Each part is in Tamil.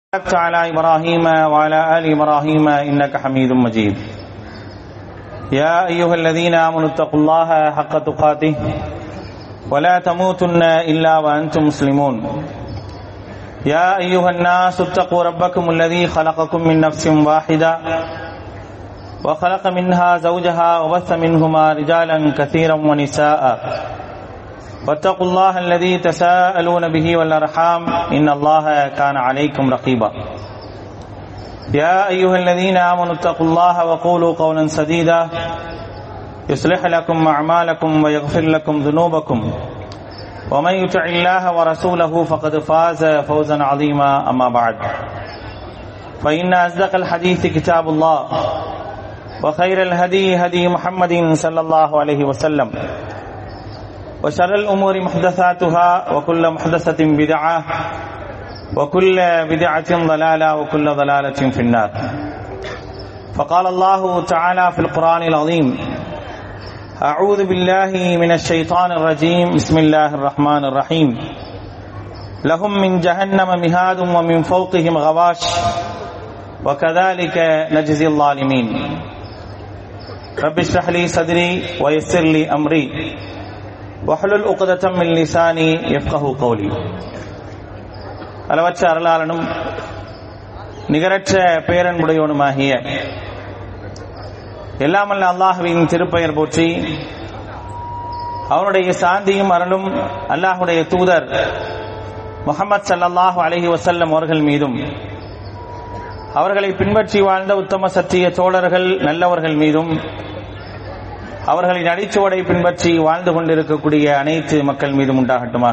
باركت على إبراهيم وعلى آل إبراهيم إنك حميد مجيد يا أيها الذين آمنوا اتقوا الله حق تقاته ولا تموتن إلا وأنتم مسلمون يا أيها الناس اتقوا ربكم الذي خلقكم من نفس واحدة وخلق منها زوجها وبث منهما رجالا كثيرا ونساء واتقوا الله الذي تساءلون به والارحام ان الله كان عليكم رقيبا يا ايها الذين امنوا اتقوا الله وقولوا قولا سديدا يصلح لكم اعمالكم ويغفر لكم ذنوبكم ومن يطع الله ورسوله فقد فاز فوزا عظيما اما بعد فان اصدق الحديث كتاب الله وخير الهدي هدي محمد صلى الله عليه وسلم وشر الأمور محدثاتها وكل محدثة بدعة وكل بدعة ضلالة وكل ضلالة في النار فقال الله تعالى في القرآن العظيم أعوذ بالله من الشيطان الرجيم بسم الله الرحمن الرحيم لهم من جهنم مهاد ومن فوقهم غواش وكذلك نجزي الظالمين رب اشرح لي صدري ويسر لي أمري வஹலுல் உகதத்தம் மின் லிசானி எஃப்கஹு கௌலி அளவற்ற அருளாளனும் நிகரற்ற பேரன்புடையவனுமாகிய எல்லாமல்ல அல்லாஹுவின் திருப்பெயர் போற்றி அவனுடைய சாந்தியும் அருளும் அல்லாஹுடைய தூதர் முகமது சல்லாஹூ அலஹி வசல்லம் அவர்கள் மீதும் அவர்களை பின்பற்றி வாழ்ந்த உத்தம சத்திய தோழர்கள் நல்லவர்கள் மீதும் அவர்களின் அடிச்சுவடை பின்பற்றி வாழ்ந்து கொண்டிருக்கக்கூடிய அனைத்து மக்கள் மீதும் உண்டாகட்டுமாக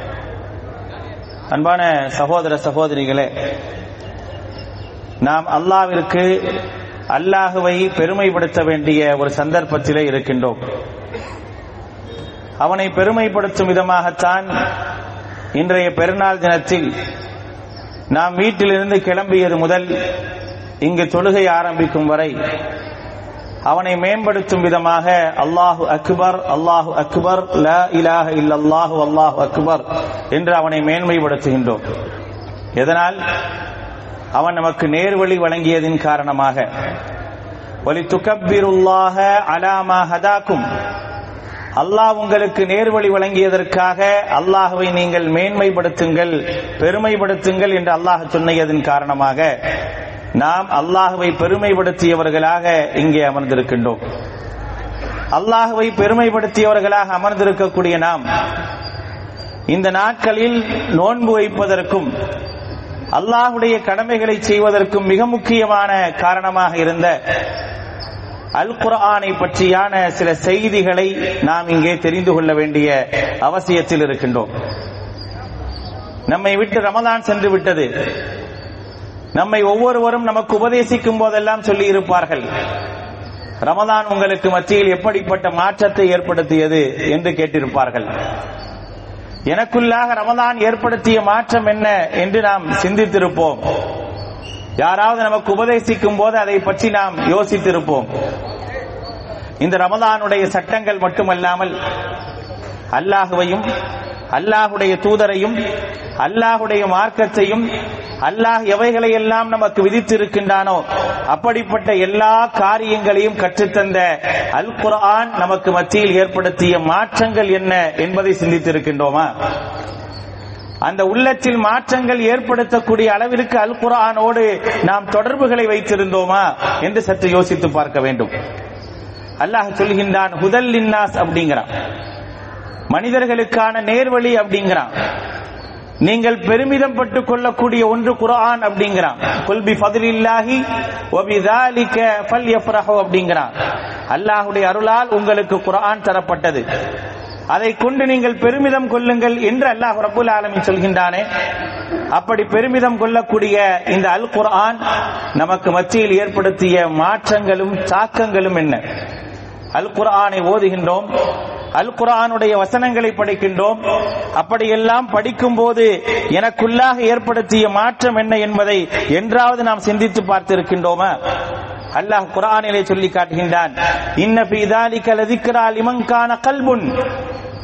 அன்பான சகோதர சகோதரிகளே நாம் அல்லாவிற்கு அல்லாஹுவை பெருமைப்படுத்த வேண்டிய ஒரு சந்தர்ப்பத்திலே இருக்கின்றோம் அவனை பெருமைப்படுத்தும் விதமாகத்தான் இன்றைய பெருநாள் தினத்தில் நாம் வீட்டிலிருந்து கிளம்பியது முதல் இங்கு தொழுகை ஆரம்பிக்கும் வரை அவனை மேம்படுத்தும் விதமாக அல்லாஹு அக்பர் அல்லாஹு அக்பர் ல இலாஹ இல்லல்லாஹு அல்லாஹு அக்பர் என்று அவனை மேன்மைப்படுத்துகின்றோம் எதனால் அவன் நமக்கு நேர்வழி வழங்கியதின் காரணமாக ஒலி துக்கப்பிருல்லாக அலாமா ஹதாக்கும் அல்லாஹ் உங்களுக்கு நேர்வழி வழங்கியதற்காக அல்லாஹுவை நீங்கள் மேன்மைப்படுத்துங்கள் பெருமைப்படுத்துங்கள் என்று அல்லாஹ் சொன்னியதன் காரணமாக நாம் அல்லாஹுவை பெருமைப்படுத்தியவர்களாக இங்கே அமர்ந்திருக்கின்றோம் அல்லாஹுவை பெருமைப்படுத்தியவர்களாக அமர்ந்திருக்கக்கூடிய நாம் இந்த நாட்களில் நோன்பு வைப்பதற்கும் அல்லாஹுடைய கடமைகளை செய்வதற்கும் மிக முக்கியமான காரணமாக இருந்த அல் குர்ஆனை பற்றியான சில செய்திகளை நாம் இங்கே தெரிந்து கொள்ள வேண்டிய அவசியத்தில் இருக்கின்றோம் நம்மை விட்டு ரமதான் சென்று விட்டது நம்மை ஒவ்வொருவரும் நமக்கு உபதேசிக்கும் போதெல்லாம் சொல்லி இருப்பார்கள் ரமதான் உங்களுக்கு மத்தியில் எப்படிப்பட்ட மாற்றத்தை ஏற்படுத்தியது என்று கேட்டிருப்பார்கள் எனக்குள்ளாக ரமதான் ஏற்படுத்திய மாற்றம் என்ன என்று நாம் சிந்தித்திருப்போம் யாராவது நமக்கு உபதேசிக்கும் போது அதை பற்றி நாம் யோசித்திருப்போம் இந்த ரமதானுடைய சட்டங்கள் மட்டுமல்லாமல் அல்லாஹுவையும் அல்லாஹுடைய தூதரையும் அல்லாஹுடைய மார்க்கத்தையும் அல்லாஹ் எவைகளை எல்லாம் நமக்கு விதித்திருக்கின்றானோ அப்படிப்பட்ட எல்லா காரியங்களையும் கற்றுத்தந்த அல் குர்ஆன் நமக்கு மத்தியில் ஏற்படுத்திய மாற்றங்கள் என்ன என்பதை சிந்தித்திருக்கின்றோமா அந்த உள்ளத்தில் மாற்றங்கள் ஏற்படுத்தக்கூடிய அளவிற்கு அல் குர்ஆனோடு நாம் தொடர்புகளை வைத்திருந்தோமா என்று சற்று யோசித்து பார்க்க வேண்டும் அல்லாஹ் சொல்கின்றான் ஹுதல் இன்னாஸ் அப்படிங்கிறான் மனிதர்களுக்கான நேர்வழி அப்படிங்கிறான் நீங்கள் பெருமிதம் பட்டுக் கொள்ளக்கூடிய ஒன்று குரான் அப்படிங்கிறான் கொல்பி பதிலில்லாஹி ஒபிதாலிக்க பல் எஃப்ரஹோ அப்படிங்கிறான் அல்லாஹுடைய அருளால் உங்களுக்கு குரான் தரப்பட்டது அதை கொண்டு நீங்கள் பெருமிதம் கொள்ளுங்கள் என்று அல்லாஹ் ரபுல் ஆலமி சொல்கின்றானே அப்படி பெருமிதம் கொள்ளக்கூடிய இந்த அல் குர்ஆன் நமக்கு மத்தியில் ஏற்படுத்திய மாற்றங்களும் தாக்கங்களும் என்ன அல் குர்ஆனை ஓதுகின்றோம் அல் குரானுடைய வசனங்களை படிக்கின்றோம் அப்படியெல்லாம் படிக்கும் போது எனக்குள்ளாக ஏற்படுத்திய மாற்றம் என்ன என்பதை என்றாவது நாம் சிந்தித்து பார்த்திருக்கின்றோமா அல்லாஹ் குரானிலே சொல்லி காட்டுகின்றான் இன்ன ஃபீ தாலிக லதிக்ரா லிமன் கான கல்புன்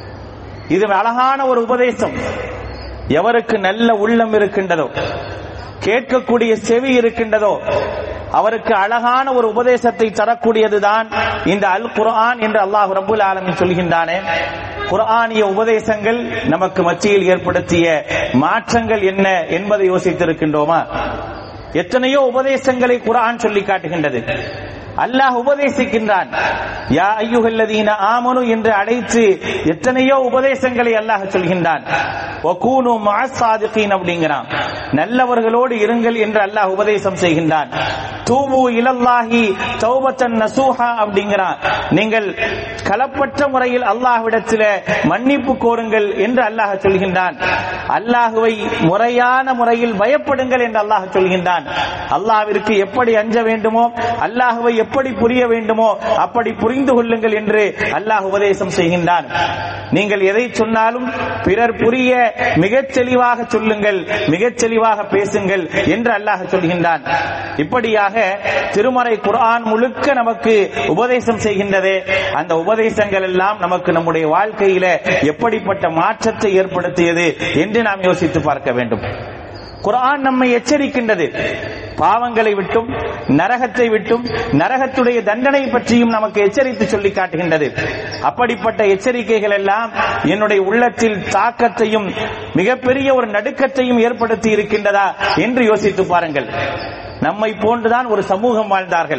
இது அழகான ஒரு உபதேசம் எவருக்கு நல்ல உள்ளம் இருக்கின்றதோ கேட்கக்கூடிய செவி இருக்கின்றதோ அவருக்கு அழகான ஒரு உபதேசத்தை தரக்கூடியதுதான் இந்த அல் குர்ஆன் என்று அல்லாஹ் ரபுல் ஆலமின் சொல்கின்றானே குர்ஆனிய உபதேசங்கள் நமக்கு மத்தியில் ஏற்படுத்திய மாற்றங்கள் என்ன என்பதை யோசித்திருக்கின்றோமா எத்தனையோ உபதேசங்களை குர்ஆன் சொல்லி காட்டுகின்றது அல்லாஹ் உபதேசிக்கின்றான் யா ஐயுகல்லதீன ஆமனு என்று அழைத்து எத்தனையோ உபதேசங்களை அல்லாஹ் சொல்கின்றான் வகூனு மஅஸ்ஸாதிகீன் அப்படிங்கிறான் நல்லவர்களோடு இருங்கள் என்று அல்லாஹ் உபதேசம் செய்கின்றான் தூபு இலல்லாஹி தௌபத்தன் நசூஹா அப்படிங்கிறான் நீங்கள் களப்பற்ற முறையில் அல்லாஹ்விடத்தில மன்னிப்பு கோருங்கள் என்று அல்லாஹ் சொல்கின்றான் அல்லாஹுவை முறையான முறையில் பயப்படுங்கள் என்று அல்லாஹ் சொல்கின்றான் அல்லாஹ்விற்கு எப்படி அஞ்ச வேண்டுமோ அல்லாஹுவை எப்படி புரிய வேண்டுமோ அப்படி புரிந்து கொள்ளுங்கள் என்று அல்லாஹ் உபதேசம் செய்கின்றான் நீங்கள் எதை சொன்னாலும் பிறர் புரிய மிகச் தெளிவாக சொல்லுங்கள் மிகச் தெளிவாக பேசுங்கள் என்று அல்லாஹ் சொல்கின்றான் இப்படியாக திருமறை குர்ஆன் முழுக்க நமக்கு உபதேசம் செய்கின்றதே அந்த உபதேசங்கள் எல்லாம் நமக்கு நம்முடைய வாழ்க்கையில எப்படிப்பட்ட மாற்றத்தை ஏற்படுத்தியது என்று நாம் யோசித்து பார்க்க வேண்டும் குர்ஆன் நம்மை எச்சரிக்கின்றது பாவங்களை விட்டும் நரகத்தை விட்டும் நரகத்துடைய தண்டனை பற்றியும் நமக்கு எச்சரித்து சொல்லி காட்டுகின்றது அப்படிப்பட்ட எச்சரிக்கைகள் எல்லாம் என்னுடைய உள்ளத்தில் தாக்கத்தையும் மிகப்பெரிய ஒரு நடுக்கத்தையும் ஏற்படுத்தி இருக்கின்றதா என்று யோசித்து பாருங்கள் நம்மை போன்றுதான் ஒரு சமூகம் வாழ்ந்தார்கள்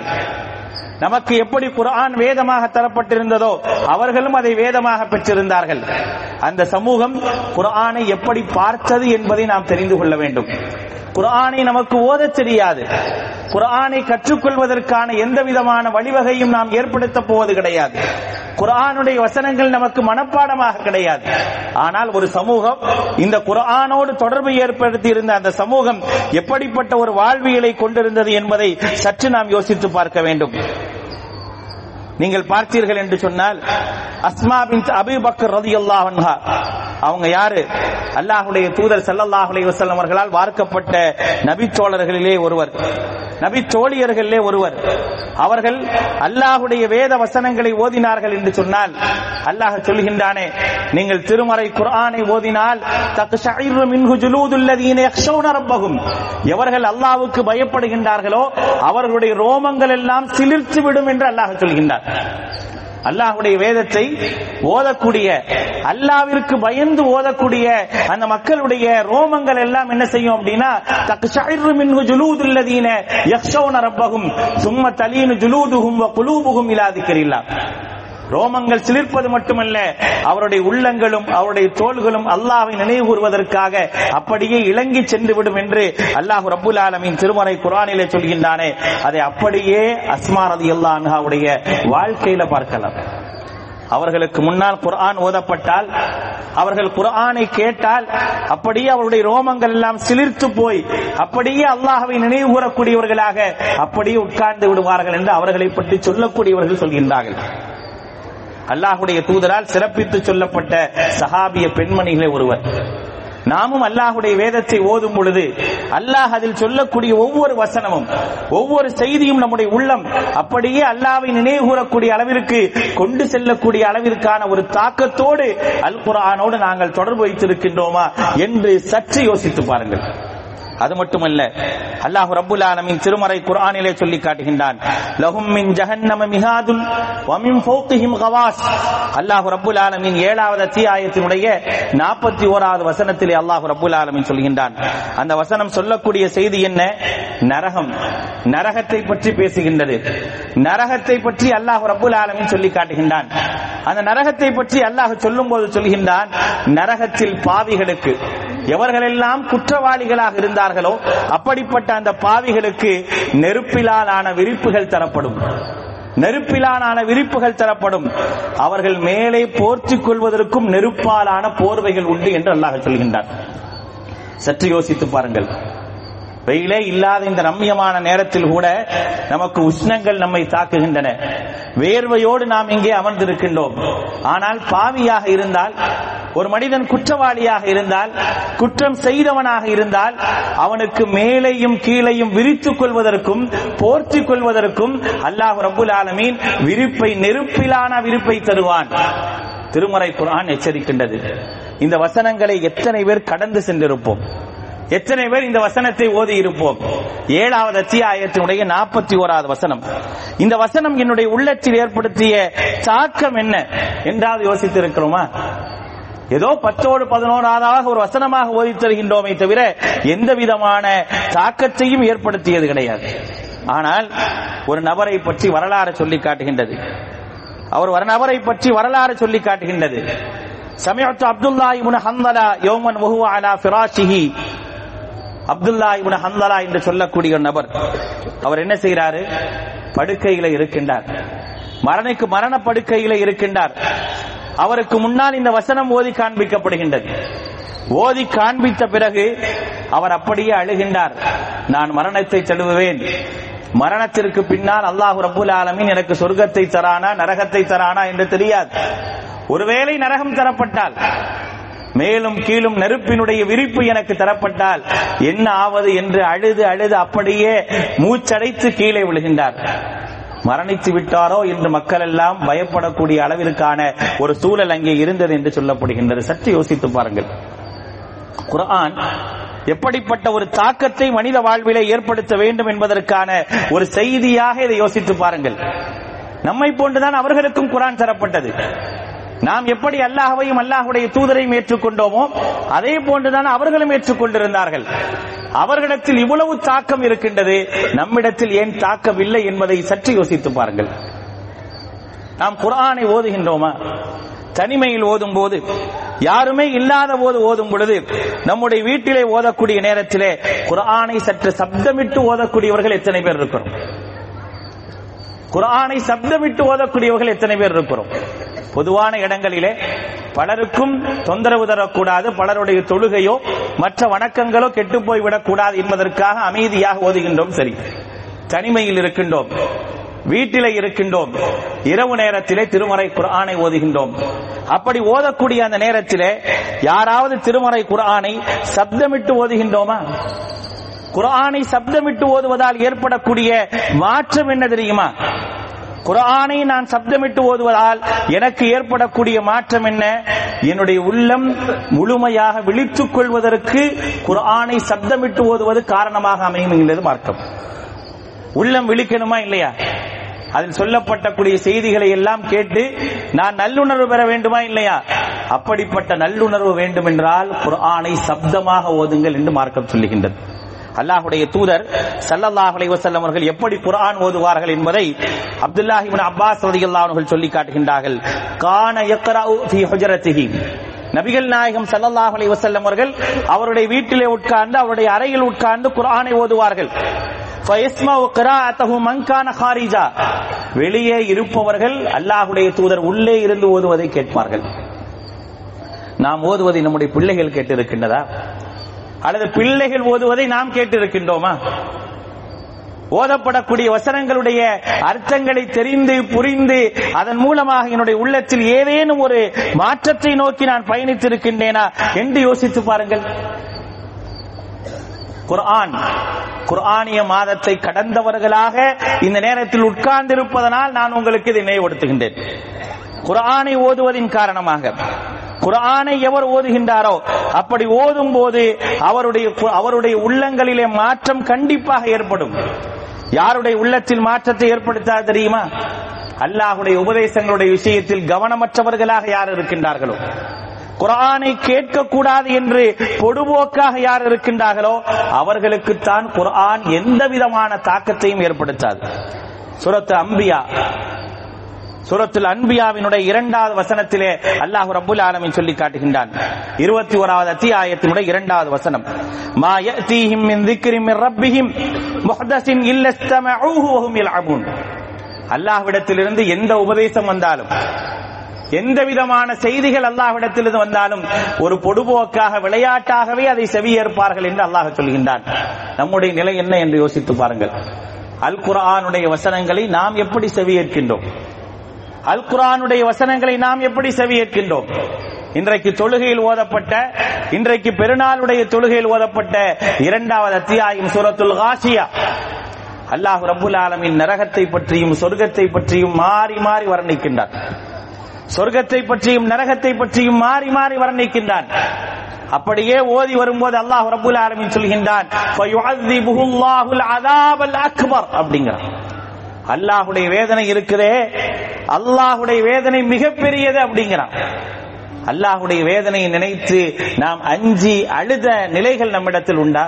நமக்கு எப்படி குர்ஆன் வேதமாக தரப்பட்டிருந்ததோ அவர்களும் அதை வேதமாக பெற்றிருந்தார்கள் அந்த சமூகம் குர்ஆனை எப்படி பார்த்தது என்பதை நாம் தெரிந்து கொள்ள வேண்டும் குர்ஆனை நமக்கு ஓதத் தெரியாது குர்ஆனை கற்றுக்கொள்வதற்கான எந்த விதமான வழிவகையும் நாம் ஏற்படுத்த போவது கிடையாது குர்ஆனுடைய வசனங்கள் நமக்கு மனப்பாடமாக கிடையாது ஆனால் ஒரு சமூகம் இந்த குர்ஆனோடு தொடர்பு ஏற்படுத்தி இருந்த அந்த சமூகம் எப்படிப்பட்ட ஒரு வாழ்வியலை கொண்டிருந்தது என்பதை சற்று நாம் யோசித்து பார்க்க வேண்டும் நீங்கள் பார்த்தீர்கள் என்று சொன்னால் அஸ்மா பின் அபி பக்கர் ரலியல்லாஹு அன்ஹா அவங்க யாரு அல்லாஹ்வுடைய தூதர் ஸல்லல்லாஹு அலைஹி வஸல்லம் அவர்களால் வார்க்கப்பட்ட நபித்தோழர்களிலே ஒருவர் நபி தோழியர்களிலே ஒருவர் அவர்கள் அல்லாஹ்வுடைய வேத வசனங்களை ஓதினார்கள் என்று சொன்னால் அல்லாஹ் சொல்கின்றானே நீங்கள் திருமறை குர்ஆனை ஓதினால் தக்ஷைரு மின்ஹு ஜுலூதுல்லதீன யக்ஷௌன ரப்பஹும் எவர்கள் அல்லாஹ்வுக்கு பயப்படுகின்றார்களோ அவர்களுடைய ரோமங்கள் எல்லாம் சிலிர்த்து விடும் என்று அல்லாஹ் சொல்கின்றார் அல்லாஹ்வுடைய வேதத்தை ஓதக்கூடிய அல்லாவிற்கு பயந்து ஓதக்கூடிய அந்த மக்களுடைய ரோமங்கள் எல்லாம் என்ன செய்யும் அப்படின்னா தக்ஷைரு மின்ஹு ஜுலூதுல்லதீன யக்ஷௌன ரப்பஹும் சும்ம தலீனு ஜுலூதுஹும் வ குலூபுஹும் இலா திக்ரில்லாஹ் ரோமங்கள் சிலிர்ப்பது மட்டுமல்ல அவருடைய உள்ளங்களும் அவருடைய தோள்களும் அல்லாஹ்வை நினைவு கூறுவதற்காக அப்படியே இலங்கி சென்று விடும் என்று அல்லாஹ் ரப்புல் ஆலமீன் திருமறை குர்ஆனிலே சொல்கின்றானே அதை அப்படியே அஸ்மா ரலியல்லாஹு அன்ஹாவுடைய வாழ்க்கையில பார்க்கலாம் அவர்களுக்கு முன்னால் குர்ஆன் ஓதப்பட்டால் அவர்கள் குர்ஆனை கேட்டால் அப்படியே அவருடைய ரோமங்கள் எல்லாம் சிலிர்த்து போய் அப்படியே அல்லாஹ்வை நினைவு கூறக்கூடியவர்களாக அப்படியே உட்கார்ந்து விடுவார்கள் என்று அவர்களை பற்றி சொல்லக்கூடியவர்கள் சொல்கின்றார்கள் அல்லாஹுடைய தூதரால் சிறப்பித்து சொல்லப்பட்ட சஹாபிய பெண்மணிகளே ஒருவர் நாமும் அல்லாஹுடைய வேதத்தை ஓதும் பொழுது அல்லாஹ் அதில் சொல்லக்கூடிய ஒவ்வொரு வசனமும் ஒவ்வொரு செய்தியும் நம்முடைய உள்ளம் அப்படியே அல்லாவை நினைவு கூறக்கூடிய அளவிற்கு கொண்டு செல்லக்கூடிய அளவிற்கான ஒரு தாக்கத்தோடு அல் குர்ஆனோடு நாங்கள் தொடர்பு வைத்திருக்கின்றோமா என்று சற்று யோசித்து பாருங்கள் அது மட்டுமல்ல அல்லாஹ் ரப்புல் ஆலமீன் திருமறை குர்ஆனிலே சொல்லி காட்டுகின்றான் லஹும் மின் ஜஹன்னம மிஹாதுன் வ மின் ஃபௌகிஹிம் கவாஸ் அல்லாஹ் ரப்புல் ஆலமீன் ஏழாவது அத்தியாயத்தினுடைய 41வது வசனத்திலே அல்லாஹ் ரப்புல் ஆலமீன் சொல்கின்றான் அந்த வசனம் சொல்லக்கூடிய செய்தி என்ன நரகம் நரகத்தை பற்றி பேசுகின்றது நரகத்தை பற்றி அல்லாஹ் ரப்புல் ஆலமீன் சொல்லி காட்டுகின்றான் அந்த நரகத்தை பற்றி அல்லாஹ் சொல்லும்போது சொல்கின்றான் நரகத்தில் பாவிகளுக்கு எவர்களெல்லாம் குற்றவாளிகளாக இருந்தார்களோ அப்படிப்பட்ட அந்த பாவிகளுக்கு நெருப்பிலான விரிப்புகள் தரப்படும் நெருப்பிலான விரிப்புகள் தரப்படும் அவர்கள் மேலே போர்த்திக் கொள்வதற்கும் நெருப்பாலான போர்வைகள் உண்டு என்று அல்லாஹ் சொல்கின்றார் சற்று யோசித்து பாருங்கள் வெயிலே இல்லாத இந்த ரம்யமான நேரத்தில் கூட நமக்கு உஷ்ணங்கள் நம்மை தாக்குகின்றன வேர்வையோடு நாம் இங்கே அமர்ந்திருக்கின்றோம் ஆனால் பாவியாக இருந்தால் ஒரு மனிதன் குற்றவாளியாக இருந்தால் குற்றம் செய்தவனாக இருந்தால் அவனுக்கு மேலேயும் கீழையும் விரித்துக் கொள்வதற்கும் போர்த்திக் கொள்வதற்கும் அல்லாஹ் ரபுல் ஆலமீன் விரிப்பை நெருப்பிலான விரிப்பை தருவான் திருமறை குரான் எச்சரிக்கின்றது இந்த வசனங்களை எத்தனை பேர் கடந்து சென்றிருப்போம் எத்தனை பேர் இந்த வசனத்தை ஓதி இருப்போம் ஏழாவது அத்தியாயத்தினுடைய நாற்பத்தி ஓராவது வசனம் இந்த வசனம் என்னுடைய உள்ளத்தில் ஏற்படுத்திய தாக்கம் என்ன என்றாவது யோசித்து இருக்கிறோமா ஏதோ பத்தோடு பதினோராவதாக ஒரு வசனமாக ஓதி தருகின்றோமே தவிர எந்த விதமான தாக்கத்தையும் ஏற்படுத்தியது கிடையாது ஆனால் ஒரு நபரை பற்றி வரலாறு சொல்லி காட்டுகின்றது அவர் ஒரு நபரை பற்றி வரலாறு சொல்லி காட்டுகின்றது சமயத்து அப்துல்லா இப்னு ஹந்தலா யோமன் வஹுவ அலா ஃபிராஷிஹி அப்துல்லா இப்னு ஹந்தலா என்று சொல்லக்கூடிய ஒரு நபர் அவர் என்ன செய்கிறாரு படுக்கையில இருக்கின்றார் மரணிக்கு மரண படுக்கையில இருக்கின்றார் அவருக்கு முன்னால் இந்த வசனம் ஓதி காண்பிக்கப்படுகின்றது ஓதி காண்பித்த பிறகு அவர் அப்படியே அழுகின்றார் நான் மரணத்தை தழுவுவேன் மரணத்திற்கு பின்னால் அல்லாஹு ரபுல் ஆலமீன் எனக்கு சொர்க்கத்தை தரானா நரகத்தை தரானா என்று தெரியாது ஒருவேளை நரகம் தரப்பட்டால் மேலும் கீழும் நெருப்பினுடைய விரிப்பு எனக்கு தரப்பட்டால் என்ன ஆவது என்று அழுது அழுது அப்படியே மூச்சடைத்து கீழே விழுகின்றார் மரணித்து விட்டாரோ என்று மக்கள் எல்லாம் பயப்படக்கூடிய அளவிற்கான ஒரு சூழல் அங்கே இருந்தது என்று சொல்லப்படுகின்றது சற்று யோசித்து பாருங்கள் குர்ஆன் எப்படிப்பட்ட ஒரு தாக்கத்தை மனித வாழ்விலே ஏற்படுத்த வேண்டும் என்பதற்கான ஒரு செய்தியாக இதை யோசித்து பாருங்கள் நம்மை போன்றுதான் அவர்களுக்கும் குரான் தரப்பட்டது நாம் எப்படி அல்லாஹ்வையும் அல்லாஹுடைய தூதரையும் ஏற்றுக்கொண்டோமோ அதே போன்றுதான் அவர்களும் ஏற்றுக்கொண்டிருந்தார்கள் அவர்களிடத்தில் இவ்வளவு தாக்கம் இருக்கின்றது நம்மிடத்தில் ஏன் தாக்கம் இல்லை என்பதை சற்று யோசித்து பாருங்கள் நாம் குர்ஆனை ஓதுகின்றோமா தனிமையில் ஓதும் போது யாருமே இல்லாத போது ஓதும் பொழுது நம்முடைய வீட்டிலே ஓதக்கூடிய நேரத்திலே குர்ஆனை சற்று சப்தமிட்டு ஓதக்கூடியவர்கள் எத்தனை பேர் இருக்கிறோம் குர்ஆனை சப்தமிட்டு ஓதக்கூடியவர்கள் எத்தனை பேர் இருக்கிறோம் பொதுவான இடங்களிலே பலருக்கும் தொந்தரவு தரக்கூடாது பலருடைய தொழுகையோ மற்ற வணக்கங்களோ கெட்டு போய்விடக் கூடாது என்பதற்காக அமைதியாக ஓதுகின்றோம் சரி தனிமையில் இருக்கின்றோம் வீட்டிலே இருக்கின்றோம் இரவு நேரத்திலே திருமறை குர்ஆனை ஓதுகின்றோம் அப்படி ஓதக்கூடிய அந்த நேரத்திலே யாராவது திருமறை குர்ஆனை சப்தமிட்டு ஓதுகின்றோமா குர்ஆனை சப்தமிட்டு ஓதுவதால் ஏற்படக்கூடிய மாற்றம் என்ன தெரியுமா குர்ஆனை நான் சப்தமிட்டு ஓதுவதால் எனக்கு ஏற்படக்கூடிய மாற்றம் என்ன என்னுடைய உள்ளம் முழுமையாக விழித்துக் கொள்வதற்கு குர்ஆனை சப்தமிட்டு ஓதுவது காரணமாக அமையும் என்கிறது மார்க்கம் உள்ளம் விழிக்கணுமா இல்லையா அதில் சொல்லப்பட்டக்கூடிய செய்திகளை எல்லாம் கேட்டு நான் நல்லுணர்வு பெற வேண்டுமா இல்லையா அப்படிப்பட்ட நல்லுணர்வு வேண்டும் என்றால் குர்ஆனை சப்தமாக ஓதுங்கள் என்று மார்க்கம் சொல்லுகின்றது அல்லாஹுடைய தூதர் சல்லல்லாஹு அலைஹி வஸல்லம் அவர்கள் எப்படி குர்ஆன் ஓதுவார்கள் என்பதை அப்துல்லாஹ் இப்னு அப்பாஸ் ரலியல்லாஹு அவர்கள் சொல்லி காட்டுகின்றார்கள் கான யக்ரஉ ஃபீ ஹுஜரத்திஹி நபிகள் நாயகம் சல்லல்லாஹு அலைஹி வஸல்லம் அவர்கள் அவருடைய வீட்டிலே உட்கார்ந்து அவருடைய அறையில் உட்கார்ந்து குர்ஆனை ஓதுவார்கள் فَيَسْمَعُ قِرَاءَتَهُ مَنْ كَانَ خَارِجًا வெளியே இருப்பவர்கள் அல்லாஹ்வுடைய தூதர் உள்ளே இருந்து ஓதுவதை கேட்பார்கள் நாம் ஓதுவதை நம்முடைய பிள்ளைகள் கேட்டிருக்கின்றதா அல்லது பிள்ளைகள் ஓதுவதை நாம் கேட்டிருக்கின்றோமா ஓதப்படக்கூடிய வசனங்களுடைய அர்த்தங்களை தெரிந்து புரிந்து அதன் மூலமாக என்னுடைய உள்ளத்தில் ஏதேனும் ஒரு மாற்றத்தை நோக்கி நான் பயணித்திருக்கின்றேனா என்று யோசித்து பாருங்கள் குர்ஆன் குர்ஆனிய மாதத்தை கடந்தவர்களாக இந்த நேரத்தில் உட்கார்ந்திருப்பதனால் நான் உங்களுக்கு இதை நினைவுபடுத்துகின்றேன் குர்ஆனை ஓதுவதின் காரணமாக குர்ஆனை எவர் ஓதுகின்றாரோ அப்படி ஓதும் போது அவருடைய அவருடைய உள்ளங்களிலே மாற்றம் கண்டிப்பாக ஏற்படும் யாருடைய உள்ளத்தில் மாற்றத்தை ஏற்படுத்தாது தெரியுமா அல்லாஹுடைய உபதேசங்களுடைய விஷயத்தில் கவனமற்றவர்களாக யார் இருக்கின்றார்களோ குரானை கேட்கக்கூடாது என்று பொடுபோக்காக யார் இருக்கின்றார்களோ அவர்களுக்குத்தான் குர்ஆன் எந்த விதமான தாக்கத்தையும் ஏற்படுத்தாது சுரத்து அம்பியா சுரத்துல் அன்பியாவினுடைய இரண்டாவது வசனத்திலே அல்லாஹ் ரப்புல் ஆலமின் சொல்லி காட்டுகின்றான் இருபத்தி ஓராவது அத்தியாயத்தினுடைய இரண்டாவது வசனம் மா யஅதீஹிம் மின் திக்ரி மின் ரப்பிஹிம் முஹ்தஸின் இல்ல இஸ்தமஊஹு வஹும் யல்அபூன் அல்லாஹ்விடத்திலிருந்து எந்த உபதேசம் வந்தாலும் எந்த விதமான செய்திகள் அல்லாஹ்விடத்திலிருந்து வந்தாலும் ஒரு பொடுபோக்காக விளையாட்டாகவே அதை செவியேற்பார்கள் என்று அல்லாஹ் சொல்கின்றான் நம்முடைய நிலை என்ன என்று யோசித்து பாருங்கள் அல் குர்ஆனுடைய வசனங்களை நாம் எப்படி செவியேற்கின்றோம் அல் குர்ஆனுடைய வசனங்களை நாம் எப்படி செவியேற்கின்றோம் இன்றைக்கு தொழுகையில் ஓதப்பட்ட இன்றைக்கு பெருநாளுடைய தொழுகையில் ஓதப்பட்ட இரண்டாவது அத்தியாயம் சூரத்துல் காசியா அல்லாஹ் ரப்புல் ஆலமின் நரகத்தை பற்றியும் சொர்க்கத்தை பற்றியும் மாறி மாறி வர்ணிக்கின்றார் சொர்க்கத்தை பற்றியும் நரகத்தை பற்றியும் மாறி மாறி வர்ணிக்கின்றான் அப்படியே ஓதி வரும்போது அல்லாஹ் ரப்புல் ஆலமீன் சொல்கின்றான் ஃபயுஅذிபுஹு அல்லாஹுல் அஸாபல் அக்பர் அப்படிங்கிறான் அல்லாஹ்வுடைய வேதனை இருக்குதே அல்லாஹ்வுடைய வேதனை மிகப்பெரியது அப்படிங்கிறான் அல்லாஹ்வுடைய வேதனையை நினைத்து நாம் அஞ்சி அழுத நிலைகள் நம்மிடத்தில் உண்டா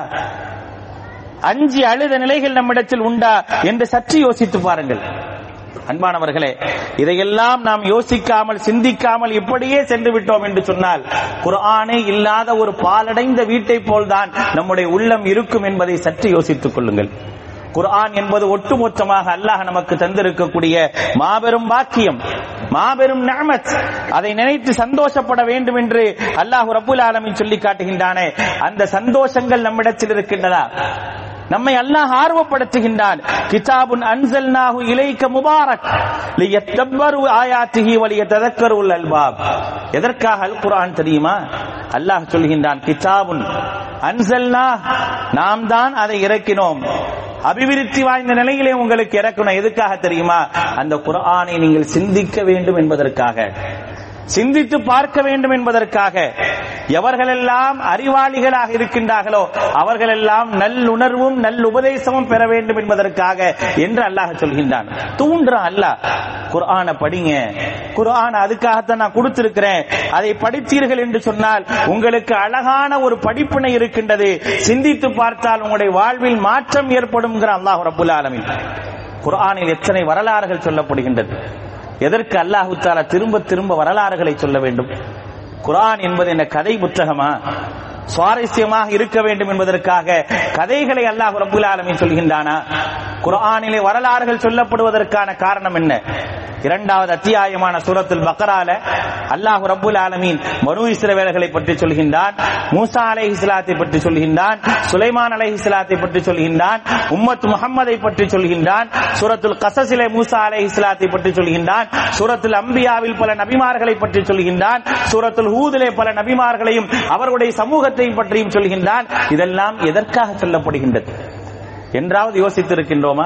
அஞ்சி அழுத நிலைகள் நம்மிடத்தில் உண்டா என்று சற்று யோசித்து பாருங்கள் அன்பானவர்களே இதையெல்லாம் நாம் யோசிக்காமல் சிந்திக்காமல் இப்படியே சென்று விட்டோம் என்று சொன்னால் குர்ஆனே இல்லாத ஒரு பாலடைந்த வீட்டை போல்தான் நம்முடைய உள்ளம் இருக்கும் என்பதை சற்று யோசித்துக் கொள்ளுங்கள் குர்ஆன் என்பது ஒட்டுமொத்தமாக அல்லாஹ் நமக்கு தந்திருக்கக்கூடிய மாபெரும் பாக்கியம் மாபெரும் நிஅமத் அதை நினைத்து சந்தோஷப்பட வேண்டும் என்று அல்லாஹ் ரப்புல் ஆலமீன் சொல்லி காட்டுகின்றானே அந்த சந்தோஷங்கள் நம்மிடத்தில் இருக்கின்றதா நம்மை அல்லாஹ் ஆர்வப்படுத்துகின்றான் கிதாபுன் அன்சல்நாஹு இலைக்க முபாரக் லியத்தப்பரு ஆயாத்திஹி வலியததக்கருல் அல்பாப் எதற்காக அல் குர்ஆன் தெரியுமா அல்லாஹ் சொல்கின்றான் கிதாபுன் அன்சல்னா நாம் தான் அதை இறக்கினோம் அபிவிருத்தி வாய்ந்த நிலையிலே உங்களுக்கு இறக்கணும் எதுக்காக தெரியுமா அந்த குர்ஆனை நீங்கள் சிந்திக்க வேண்டும் என்பதற்காக சிந்தித்து பார்க்க வேண்டும் என்பதற்காக எவர்களெல்லாம் அறிவாளிகளாக இருக்கின்றார்களோ அவர்களெல்லாம் நல்லுணர்வும் நல்லுபதேசமும் பெற வேண்டும் என்பதற்காக என்று அல்லாஹ் சொல்கின்றான் தூண்டுறான் அல்லாஹ் குர்ஆனை படிங்க குர்ஆன் அதுக்காகத்தான் நான் கொடுத்திருக்கிறேன் அதை படித்தீர்கள் என்று சொன்னால் உங்களுக்கு அழகான ஒரு படிப்பினை இருக்கின்றது சிந்தித்து பார்த்தால் உங்களுடைய வாழ்வில் மாற்றம் ஏற்படும் அல்லாஹ் ரபுல் ஆலமின் குர்ஆனில் எத்தனை வரலாறுகள் சொல்லப்படுகின்றது எதற்கு அல்லாஹு தாலா திரும்ப திரும்ப வரலாறுகளை சொல்ல வேண்டும் குரான் என்பது என்ன கதை புத்தகமா சுவாரஸ்யமாக இருக்க வேண்டும் என்பதற்காக கதைகளை அல்லாஹ் ரபுல் ஆலமின் சொல்கின்றானா குரானிலே வரலாறுகள் சொல்லப்படுவதற்கான காரணம் என்ன இரண்டாவது அத்தியாயமான சூரத்துல் பக்கரால அல்லாஹ் ரப்புல் ஆலமீன் மனு இஸ்ரவேலர்களை பற்றி சொல்கின்றான் மூசா அலைஹி ஸலாத்தை பற்றி சொல்கின்றான் சுலைமான் அலைஹி ஸலாத்தை பற்றி சொல்கின்றான் உம்மத் முஹம்மதை பற்றி சொல்கின்றான் சூரத்துல் கசஸிலே மூசா அலைஹி ஸலாத்தை பற்றி சொல்கின்றான் சூரத்துல் அம்பியாவில் பல நபிமார்களை பற்றி சொல்கின்றான் சூரத்துல் ஹூதிலே பல நபிமார்களையும் அவர்களுடைய சமூகத்தை பற்றியும் சொல்கின்றான் இதெல்லாம் எதற்காக சொல்லப்படுகின்றது என்றாவது யோசித்திருக்கின்றோமா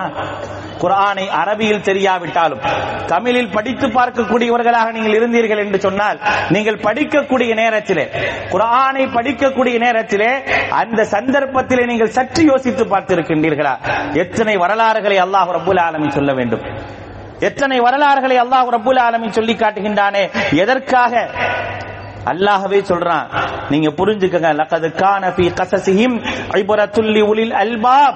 குரானை அரபியில் தெரியாவிட்டாலும் தமிழில் படித்து பார்க்கக்கூடியவர்களாக நீங்கள் இருந்தீர்கள் என்று சொன்னால் நீங்கள் படிக்கக்கூடிய நேரத்திலே குரானை படிக்கக்கூடிய நேரத்திலே அந்த சந்தர்ப்பத்திலே நீங்கள் சற்று யோசித்து பார்த்திருக்கின்றீர்களா எத்தனை வரலாறுகளை அல்லாஹ் ரபுல் ஆலமி சொல்ல வேண்டும் எத்தனை வரலாறுகளை அல்லாஹ் ரபுல் ஆலமி சொல்லி காட்டுகின்றானே எதற்காக அல்லாஹ்வே சொல்றான் நீங்க புரிஞ்சுக்கங்க லக்கது கான ஃபீ கஸஸிஹிம் இப்ரத்துல் லிஉலில் அல்பாப்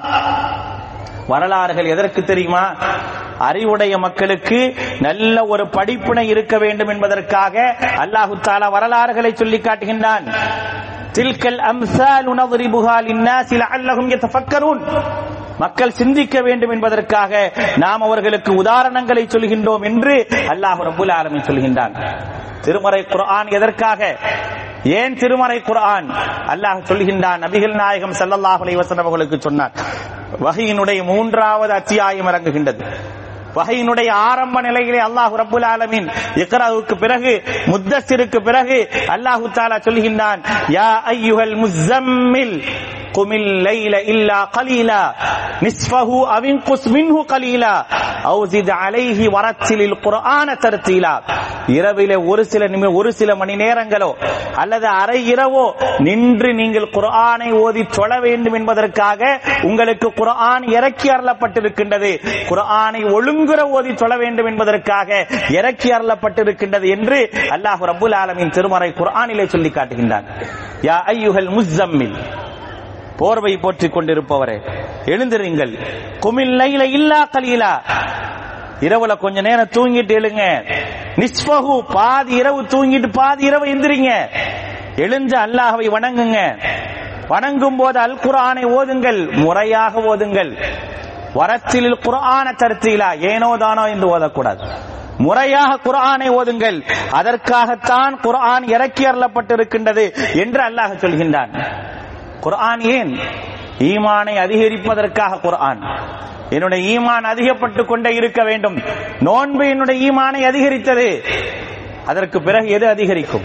வரலாறுகள் எதற்கு தெரியுமா அறிவுடைய மக்களுக்கு நல்ல ஒரு படிப்பினை இருக்க வேண்டும் என்பதற்காக அல்லாஹு தாலா வரலாறுகளை சொல்லி காட்டுகின்றான் தில்கல் அம்சால் உணவரிபுகா லின்னாசி லஅல்லஹும் யதஃபக்கரூன் மக்கள் சிந்திக்க வேண்டும் என்பதற்காக நாம் அவர்களுக்கு உதாரணங்களை சொல்கின்றோம் என்று அல்லாஹ் ரபுல் ஆலமின் சொல்கின்றான் திருமறை குர்ஆன் எதற்காக ஏன் திருமறை குர்ஆன் அல்லாஹ் சொல்கின்றான் நபிகள் நாயகம் ஸல்லல்லாஹு அலைஹி வஸல்லம் அவர்களுக்கு சொன்னார் வகையினுடைய மூன்றாவது அத்தியாயம் இறங்குகின்றது வகையினுடைய ஆரம்ப நிலையிலே அல்லாஹ் ரப்புல் ஆலமீன் இக்ராவுக்கு பிறகு முத்தஸிருக்கு பிறகு அல்லாஹு தஆலா சொல்கின்றான் யா அய்யுஹல் முஸம்மில் குமில் லைல இல்லா கலீலா நிஸ்ஃபஹு அவ் இன்குஸ் மின்ஹு கலீலா அவு ஜித் அலைஹி வரத்திலில் குர்ஆன தர்தீலா இரவிலே ஒரு சில நிமி ஒரு சில மணி நேரங்களோ அல்லது அரை இரவோ நின்று நீங்கள் குர்ஆனை ஓதி தொழ வேண்டும் என்பதற்காக உங்களுக்கு குர்ஆன் இறக்கி அருளப்பட்டிருக்கின்றது குர்ஆனை ஒழுங்குற ஓதி தொழ வேண்டும் என்பதற்காக இறக்கி அருளப்பட்டிருக்கின்றது என்று அல்லாஹ் ரப்புல் ஆலமின் திருமறை குர்ஆனிலே சொல்லி காட்டுகின்றான் யா ஐயுஹல் முஸம்மில் போர்வை போற்றிக் கொண்டிருப்பவரே எழுந்திருங்கள் குமில் லைல இல்லா கலீலா இரவுல கொஞ்ச நேரம் தூங்கிட்டு எழுங்க நிஸ்பகு பாதி இரவு தூங்கிட்டு பாதி இரவு எந்திரிங்க எழுந்து அல்லாஹவை வணங்குங்க வணங்கும் போது அல் குர்ஆனை ஓதுங்கள் முறையாக ஓதுங்கள் வரத்தில் குர்ஆன தருத்தீலா ஏனோ தானோ என்று ஓதக்கூடாது முறையாக குர்ஆனை ஓதுங்கள் அதற்காகத்தான் குர்ஆன் இறக்கி அருளப்பட்டிருக்கின்றது என்று அல்லாஹ் சொல்கின்றான் குர்ஆன் ஏன் ஈமானை அதிகரிப்பதற்காக குர்ஆன் என்னுடைய ஈமான் அதிகப்பட்டுக் கொண்டே இருக்க வேண்டும் நோன்பு என்னுடைய ஈமானை அதிகரித்தது அதற்கு பிறகு எது அதிகரிக்கும்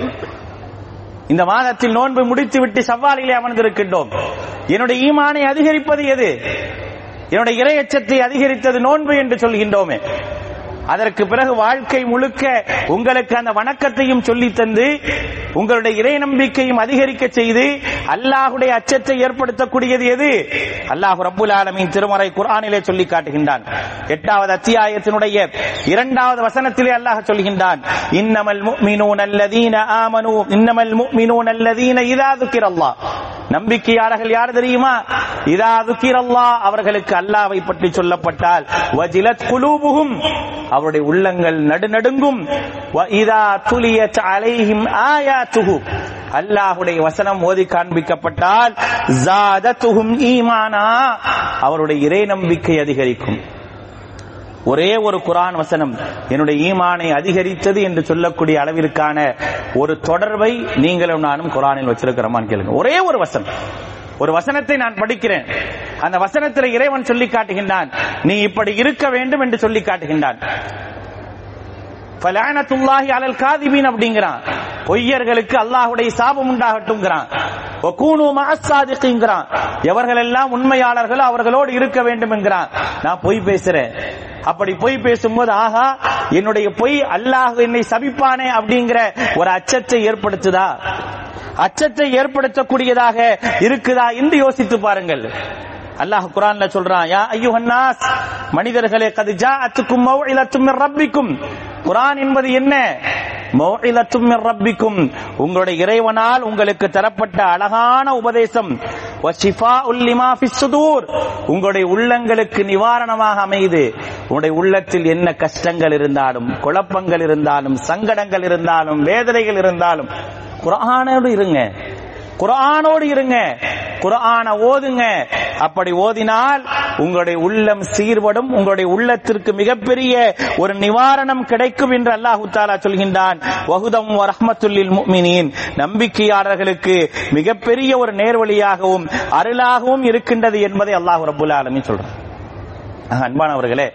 இந்த மாதத்தில் நோன்பு முடித்து விட்டு சவ்வாலிலே அமர்ந்திருக்கின்றோம் என்னுடைய ஈமானை அதிகரிப்பது எது என்னுடைய இரையச்சத்தை அதிகரித்தது நோன்பு என்று சொல்கின்றோமே அதற்கு பிறகு வாழ்க்கை முழுக்க உங்களுக்கு அந்த வணக்கத்தையும் சொல்லி தந்து உங்களுடைய இறை நம்பிக்கையும் அதிகரிக்க செய்து அல்லாஹுடைய அச்சத்தை ஏற்படுத்தக்கூடியது எது அல்லாஹ் ரப்புல் ஆலமீன் திருமறை குர்ஆனிலே சொல்லி காட்டுகின்றான் எட்டாவது அத்தியாயத்தினுடைய இரண்டாவது வசனத்திலே அல்லாஹ் சொல்கின்றான் இன்னமல் முஃமினூன அல்லதீன ஆமனு இன்னமல் முஃமினூன அல்லதீன இதா துக்கிரல்லாஹ் நம்பிக்கையாளர்கள் யார் தெரியுமா இதா துக்கிரல்லாஹ் அவர்களுக்கு அல்லாஹ்வை பற்றி சொல்லப்பட்டால் வஜிலத் குலூபுஹும் அவருடைய உள்ளங்கள் நடுநடுங்கும் வ இதா துலியத் அலைஹிம் ஆயாத்துஹு அல்லாஹுடைய வசனம் ஓதி காண்பிக்கப்பட்டால் ஜாதத்துஹும் ஈமானா அவருடைய இறை நம்பிக்கை அதிகரிக்கும் ஒரே ஒரு குரான் வசனம் என்னுடைய ஈமானை அதிகரித்தது என்று சொல்லக்கூடிய அளவிற்கான ஒரு தொடர்பை நீங்களும் நானும் குரானில் வச்சிருக்கிறோமான்னு கேளுங்க ஒரே ஒரு வசனம் ஒரு வசனத்தை நான் படிக்கிறேன் அந்த வசனத்தில் இறைவன் சொல்லி காட்டுகின்றான் நீ இப்படி இருக்க வேண்டும் என்று சொல்லி காட்டுகின்றான் ஃபலானத்துல்லாஹி அலல் காதிபீன் அப்படிங்கிறான் பொய்யர்களுக்கு அல்லாஹ்வுடைய சாபம் உண்டாகட்டும்ங்கிறான் வகூனு மஅஸ்ஸாதிகீன்கிறான் எவர்கள் எல்லாம் உண்மையாளர்கள் அவர்களோடு இருக்க வேண்டும் என்கிறான் நான் பொய் பேசுறேன் அப்படி பொய் பேசும்போது ஆஹா என்னுடைய பொய் அல்லாஹ் என்னை சபிப்பானே அப்படிங்கிற ஒரு அச்சத்தை ஏற்படுத்துதா அச்சத்தை ஏற்படுத்தக்கூடியதாக இருக்குதா என்று யோசித்து பாருங்கள் அல்லாஹ் குரான்ல சொல்றான் யா ஐயுஹன்னாஸ் மனிதர்களே கது ஜாஅத்துக்கும் மௌஇலத்தும் மிர் ரப்பிக்கும் குரான் என்பது என்ன மௌஇலத்தும் மிர் ரப்பிக்கும் உங்களுடைய இறைவனால் உங்களுக்கு தரப்பட்ட அழகான உபதேசம் வஷிஃபாஉல் லிமா ஃபிஸ் சுதூர் உங்களுடைய உள்ளங்களுக்கு நிவாரணமாக அமையுது உங்களுடைய உள்ளத்தில் என்ன கஷ்டங்கள் இருந்தாலும் குழப்பங்கள் இருந்தாலும் சங்கடங்கள் இருந்தாலும் வேதனைகள் இருந்தாலும் குரானோடு இருங்க குரானோடு இருங்க குரான ஓதுங்க அப்படி ஓதினால் உங்களுடைய உள்ளம் சீர்படும் உங்களுடைய உள்ளத்திற்கு மிகப்பெரிய ஒரு நிவாரணம் கிடைக்கும் என்று அல்லாஹு தாலா சொல்கின்றான் வகுதம் ரஹ்மத்துல்லில் முஃமினீன் நம்பிக்கையாளர்களுக்கு மிகப்பெரிய ஒரு நேர்வழியாகவும் அருளாகவும் இருக்கின்றது என்பதை அல்லாஹ் ரப்புல் ஆலமீன் சொல்றான் ஆக, அன்பானவர்களே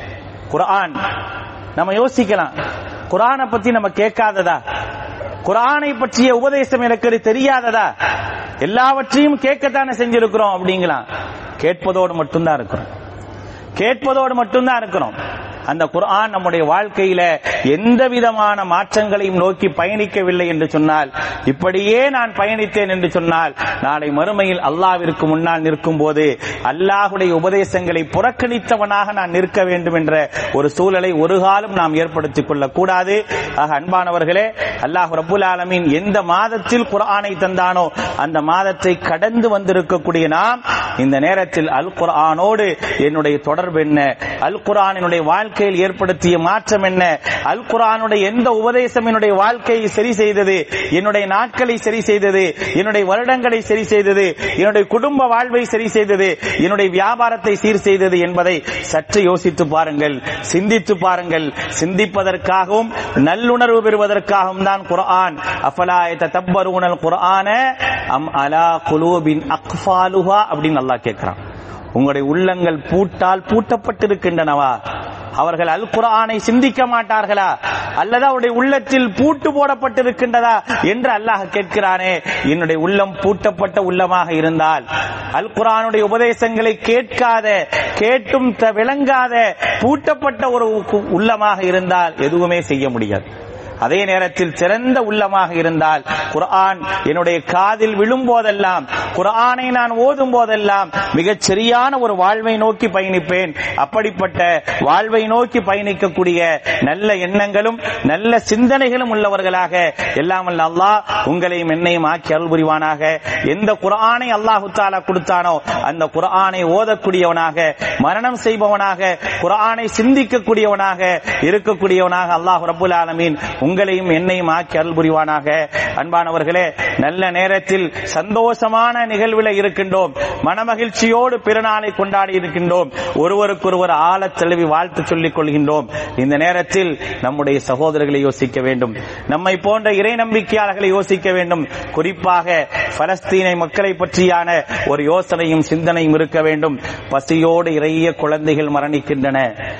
குர்ஆன் நம்ம யோசிக்கலாம் குர்ஆனை பத்தி நம்ம கேட்காததா குர்ஆனை பற்றிய உபதேசம் எனக்கு தெரியாததா எல்லாவற்றையும் கேட்கத்தானே செஞ்சிருக்கிறோம் அப்படிங்களாம் கேட்பதோடு மட்டும்தான் இருக்கிறோம் கேட்பதோடு மட்டும்தான் இருக்கிறோம் அந்த குர்ஆன் நம்முடைய வாழ்க்கையில எந்த விதமான மாற்றங்களையும் நோக்கி பயணிக்கவில்லை என்று சொன்னால் இப்படியே நான் பயணித்தேன் என்று சொன்னால் நாளை மறுமையில் அல்லாவிற்கு முன்னால் நிற்கும் போது அல்லாஹுடைய உபதேசங்களை புறக்கணித்தவனாக நான் நிற்க வேண்டும் என்ற ஒரு சூழலை ஒரு காலம் நாம் ஏற்படுத்திக் கொள்ளக் கூடாது ஆக அன்பானவர்களே அல்லாஹ் ரபுல் ஆலமீன் எந்த மாதத்தில் குர்ஆனை தந்தானோ அந்த மாதத்தை கடந்து வந்திருக்கக்கூடிய நாம் இந்த நேரத்தில் அல் குர்ஆனோடு என்னுடைய தொடர்பு என்ன அல் குர்ஆனினுடைய வாழ்க்கையில் ஏற்படுத்திய மாற்றம் என்ன அல் குர்ஆனுடைய எந்த உபதேசம் என்னுடைய வாழ்க்கையை சரி செய்தது என்னுடைய நாட்களை சரி செய்தது என்னுடைய வருடங்களை சரி செய்தது என்னுடைய குடும்ப வாழ்வை சரி செய்தது என்னுடைய வியாபாரத்தை சீர் செய்தது என்பதை சற்று யோசித்து பாருங்கள் சிந்தித்து பாருங்கள் சிந்திப்பதற்காகவும் நல்லுணர்வு பெறுவதற்காகவும் தான் குர்ஆன் அஃபலாய தப்பருணல் குர்ஆன அம் அலா குலூபின் அக்ஃபாலுஹா அப்படின்னு அல்லாஹ் கேட்கிறான் உங்களுடைய உள்ளங்கள் பூட்டால் பூட்டப்பட்டிருக்கின்றனவா அவர்கள் அல் குர்ஆனை சிந்திக்க மாட்டார்களா அல்லது அவருடைய உள்ளத்தில் பூட்டு போடப்பட்டிருக்கின்றதா என்று அல்லாஹ் கேட்கிறானே என்னுடைய உள்ளம் பூட்டப்பட்ட உள்ளமாக இருந்தால் அல் குர்ஆனுடைய உபதேசங்களை கேட்காத கேட்டும் த- விளங்காத பூட்டப்பட்ட ஒரு உ- உள்ளமாக இருந்தால் எதுவுமே செய்ய முடியாது அதே நேரத்தில் சிறந்த உள்ளமாக இருந்தால் குர்ஆன் என்னுடைய காதில் விழும் போதெல்லாம் குர்ஆனை நான் ஓதும் போதெல்லாம் மிகச் சரியான ஒரு வாழ்வை நோக்கி பயணிப்பேன் அப்படிப்பட்ட வாழ்வை நோக்கி பயணிக்கக்கூடிய நல்ல எண்ணங்களும் நல்ல சிந்தனைகளும் உள்ளவர்களாக எல்லாம் வல்ல அல்லாஹ் உங்களையும் என்னையும் ஆக்கி அருள் புரிவானாக எந்த குர்ஆனை அல்லாஹு தாலா கொடுத்தானோ அந்த குர்ஆனை ஓதக்கூடியவனாக மரணம் செய்பவனாக குர்ஆனை சிந்திக்கக்கூடியவனாக இருக்கக்கூடியவனாக அல்லாஹ் ரப்புல் ஆலமீன் உங்களையும் என்னையும் ஆக்கி அருள் புரிவானாக அன்பானவர்களே நல்ல நேரத்தில் சந்தோஷமான நிகழ்வில் இருக்கின்றோம் மனமகிழ்ச்சியோடு பிறநாளை கொண்டாடி இருக்கின்றோம் ஒருவருக்கொருவர் ஆழத் தழுவி வாழ்த்து சொல்லிக் கொள்கின்றோம் இந்த நேரத்தில் நம்முடைய சகோதரர்களை யோசிக்க வேண்டும் நம்மை போன்ற இறை நம்பிக்கையாளர்களை யோசிக்க வேண்டும் குறிப்பாக பலஸ்தீனை மக்களை பற்றியான ஒரு யோசனையும் சிந்தனையும் இருக்க வேண்டும் பசியோடு இறைய குழந்தைகள் மரணிக்கின்றன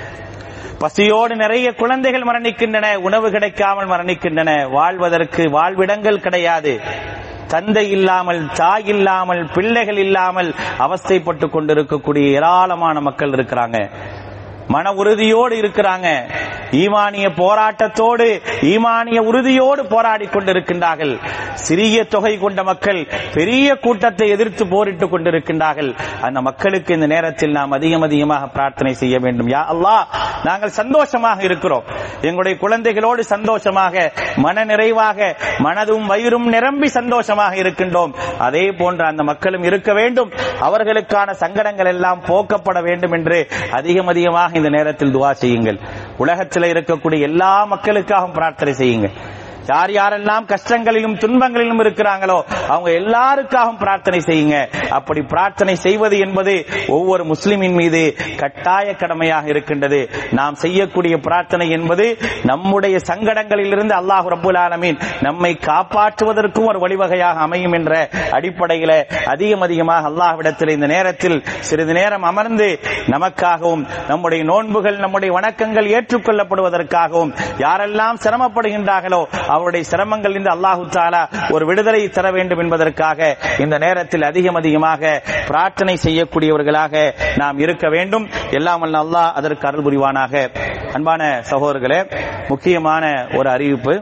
பசியோடு நிறைய குழந்தைகள் மரணிக்கின்றன உணவு கிடைக்காமல் மரணிக்கின்றன வாழ்வதற்கு வாழ்விடங்கள் கிடையாது தந்தை இல்லாமல் தாய் இல்லாமல் பிள்ளைகள் இல்லாமல் அவஸ்தைப்பட்டு கொண்டிருக்கக்கூடிய ஏராளமான மக்கள் இருக்கிறாங்க மன உறுதியோடு இருக்கிறாங்க ஈமானிய போராட்டத்தோடு ஈமானிய உறுதியோடு போராடி கொண்டிருக்கின்றார்கள் சிறிய தொகை கொண்ட மக்கள் பெரிய கூட்டத்தை எதிர்த்து போரிட்டுக் கொண்டிருக்கின்றார்கள் அந்த மக்களுக்கு இந்த நேரத்தில் நாம் அதிகம் அதிகமாக பிரார்த்தனை செய்ய வேண்டும் யா அல்லாஹ் நாங்கள் சந்தோஷமாக இருக்கிறோம் எங்களுடைய குழந்தைகளோடு சந்தோஷமாக மன நிறைவாக மனதும் வயிறும் நிரம்பி சந்தோஷமாக இருக்கின்றோம் அதே போன்ற அந்த மக்களும் இருக்க வேண்டும் அவர்களுக்கான சங்கடங்கள் எல்லாம் போக்கப்பட வேண்டும் என்று அதிகம் அதிகமாக இந்த நேரத்தில் துவா செய்யுங்கள் உலகத்தில் இருக்கக்கூடிய எல்லா மக்களுக்காகவும் பிரார்த்தனை செய்யுங்கள் யார் யாரெல்லாம் கஷ்டங்களிலும் துன்பங்களிலும் இருக்கிறாங்களோ அவங்க எல்லாருக்காகவும் பிரார்த்தனை செய்யுங்க அப்படி பிரார்த்தனை செய்வது என்பது ஒவ்வொரு முஸ்லிமின் மீது கட்டாய கடமையாக இருக்கின்றது நாம் செய்யக்கூடிய பிரார்த்தனை என்பது நம்முடைய சங்கடங்களிலிருந்து அல்லாஹ் ரபுல் ஆலமீன் நம்மை காப்பாற்றுவதற்கும் ஒரு வழிவகையாக அமையும் என்ற அடிப்படையில அதிகம் அதிகமாக அல்லாஹ்விடத்தில் இந்த நேரத்தில் சிறிது நேரம் அமர்ந்து நமக்காகவும் நம்முடைய நோன்புகள் நம்முடைய வணக்கங்கள் ஏற்றுக்கொள்ளப்படுவதற்காகவும் யாரெல்லாம் சிரமப்படுகின்றார்களோ அவருடைய சிரமங்கள் இருந்து அல்லாஹு தாலா ஒரு விடுதலை தர வேண்டும் என்பதற்காக இந்த நேரத்தில் அதிகம் அதிகமாக பிரார்த்தனை செய்யக்கூடியவர்களாக நாம் இருக்க வேண்டும் எல்லாம் வல்ல அல்லாஹ் அதற்கு அருள் புரிவானாக அன்பான சகோதரர்களே முக்கியமான ஒரு அறிவிப்பு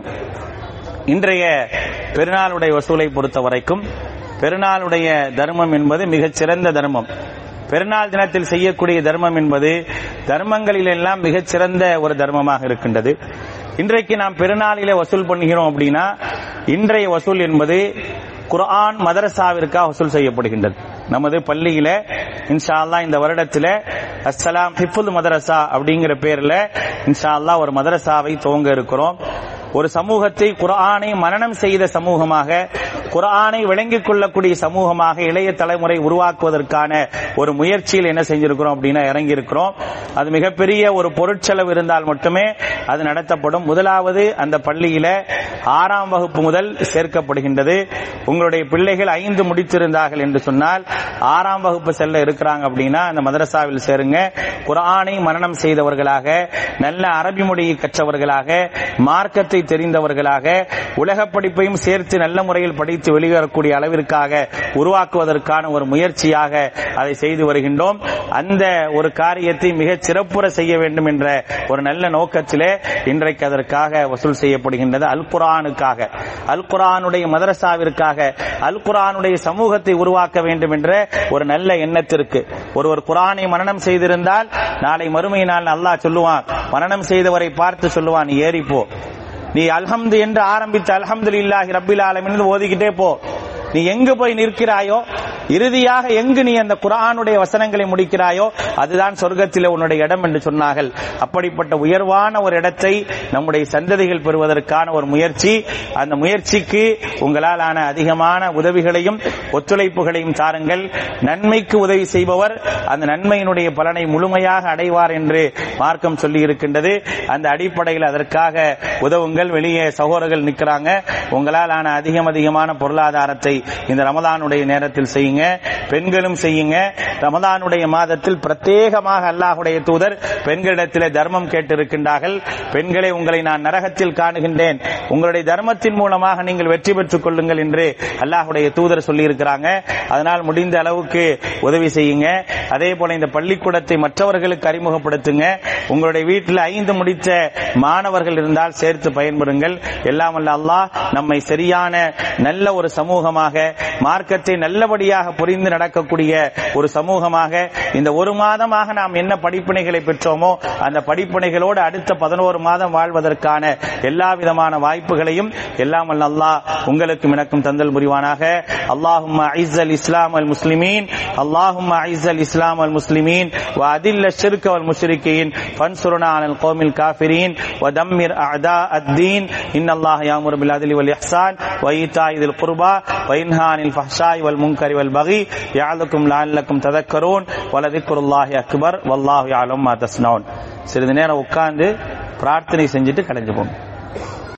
இன்றைய பெருநாளுடைய வசூலை பொறுத்த வரைக்கும் பெருநாளுடைய தர்மம் என்பது மிகச் சிறந்த தர்மம் பெருநாள் தினத்தில் செய்யக்கூடிய தர்மம் என்பது தர்மங்களில் எல்லாம் மிகச் சிறந்த ஒரு தர்மமாக இருக்கின்றது இன்றைக்கு நாம் பெருநாளிலே வசூல் பண்ணுகிறோம் அப்படின்னா இன்றைய வசூல் என்பது குர்ஆன் மதரசாவிற்காக வசூல் செய்யப்படுகின்றது நமது பள்ளியில இன்ஷா அல்லாஹ் இந்த வருடத்தில அஸ்ஸலாம் ஹிஃபுல் மதரசா அப்படிங்கிற பேர்ல இன்ஷா அல்லாஹ் ஒரு மதரசாவை துவங்க இருக்கிறோம் ஒரு சமூகத்தை குர்ஆனை மனனம் செய்த சமூகமாக குர்ஆனை விளங்கிக் கொள்ளக்கூடிய சமூகமாக இளைய தலைமுறை உருவாக்குவதற்கான ஒரு முயற்சியில் என்ன செஞ்சிருக்கிறோம் அப்படின்னா இறங்கி இருக்கிறோம் அது மிகப்பெரிய ஒரு பொருட்செலவு இருந்தால் மட்டுமே அது நடத்தப்படும் முதலாவது அந்த பள்ளியில ஆறாம் வகுப்பு முதல் சேர்க்கப்படுகின்றது உங்களுடைய பிள்ளைகள் ஐந்து முடித்திருந்தார்கள் என்று சொன்னால் ஆறாம் வகுப்பு செல்ல இருக்கிறாங்க அப்படின்னா அந்த மதரசாவில் சேருங்க குர்ஆனை மனனம் செய்தவர்களாக நல்ல அரபி மொழியை கற்றவர்களாக மார்க்கத்தை தெரிந்தவர்களாக உலக படிப்பையும் சேர்த்து நல்ல முறையில் படித்து வெளிவரக்கூடிய அளவிற்காக உருவாக்குவதற்கான ஒரு முயற்சியாக அதை செய்து வருகின்றோம் அந்த ஒரு காரியத்தை மிகச் சிறப்புற செய்ய வேண்டும் என்ற ஒரு நல்ல நோக்கத்திலே இன்றைக்கு அதற்காக வசூல் செய்யப்படுகின்றது அல் குரானுக்காக அல் குரானுடைய மதரசாவிற்காக அல் குரானுடைய சமூகத்தை உருவாக்க வேண்டும் என்ற ஒரு நல்ல எண்ணத்திற்கு ஒருவர் குரானை மனனம் செய்திருந்தால் நாளை மறுமை நாள் அல்லாஹ் சொல்லுவான் மனனம் செய்தவரை பார்த்து சொல்லுவான் நீ ஏறிப்போ நீ அல்ஹம்து என்று ஆரம்பித்த அல்ஹம்து இல்லாஹி ரப்பில் ஆலமின் ஓதிக்கிட்டே போ நீ எங்கு போய் நிற்கிறாயோ இறுதியாக எங்கு நீ அந்த குரானுடைய வசனங்களை முடிக்கிறாயோ அதுதான் சொர்க்கத்திலே உன்னுடைய இடம் என்று சொன்னார்கள் அப்படிப்பட்ட உயர்வான ஒரு இடத்தை நம்முடைய சந்ததிகள் பெறுவதற்கான ஒரு முயற்சி அந்த முயற்சிக்கு உங்களால் ஆன அதிகமான உதவிகளையும் ஒத்துழைப்புகளையும் தாருங்கள் நன்மைக்கு உதவி செய்பவர் அந்த நன்மையினுடைய பலனை முழுமையாக அடைவார் என்று மார்க்கம் சொல்லி இருக்கின்றது அந்த அடிப்படையில் அதற்காக உதவுங்கள் வெளியே சகோதரர்கள் நிற்கிறாங்க உங்களால் ஆன அதிகம் அதிகமான பொருளாதாரத்தை இந்த ரமதானுடைய நேரத்தில் செய்யுங்க பெண்களும் செய்யுங்க ரமதானுடைய மாதத்தில் பிரத்யேகமாக அல்லாஹுடைய தூதர் பெண்களிடத்திலே தர்மம் கேட்டிருக்கின்றார்கள் பெண்களை உங்களை நான் நரகத்தில் காணுகின்றேன் உங்களுடைய தர்மத்தின் மூலமாக நீங்கள் வெற்றி பெற்றுக் கொள்ளுங்கள் என்று அல்லாஹுடைய தூதர் சொல்லி இருக்கிறாங்க அதனால் முடிந்த அளவுக்கு உதவி செய்யுங்க அதே போல இந்த பள்ளிக்கூடத்தை மற்றவர்களுக்கு அறிமுகப்படுத்துங்க உங்களுடைய வீட்டில் ஐந்து முடித்த மாணவர்கள் இருந்தால் சேர்த்து பயன்பெறுங்கள் எல்லாம் அல்ல அல்லாஹ் நம்மை சரியான நல்ல ஒரு சமூகமாக மார்க்கத்தை நல்லபடியாக புரிந்து நடக்கக்கூடிய ஒரு சமூகமாக இந்த ஒரு மாதமாக நாம் என்ன படிப்பினைகளை பெற்றோமோ அந்த படிப்பினைகளோடு அடுத்த பதினோரு மாதம் வாழ்வதற்கான எல்லா விதமான வாய்ப்புகளையும் எல்லாம் அல்ல அல்லாஹ் உங்களுக்கும் எனக்கும் தந்தல் புரிவானாக اللهم اعز الاسلام والمسلمين اللهم اعز الاسلام والمسلمين واذل الشرك والمشركين فانصرنا على القوم الكافرين ودمر اعداء الدين ان الله يامر بالعدل والاحسان وايتاء ذي القربى وينهى عن الفحشاء والمنكر والبغي يعظكم لعلكم تذكرون ولذكر الله اكبر والله يعلم ما تصنعون சிறிது நேரம் உட்கார்ந்து பிரார்த்தனை செஞ்சுட்டு கலைஞ்சு போங்க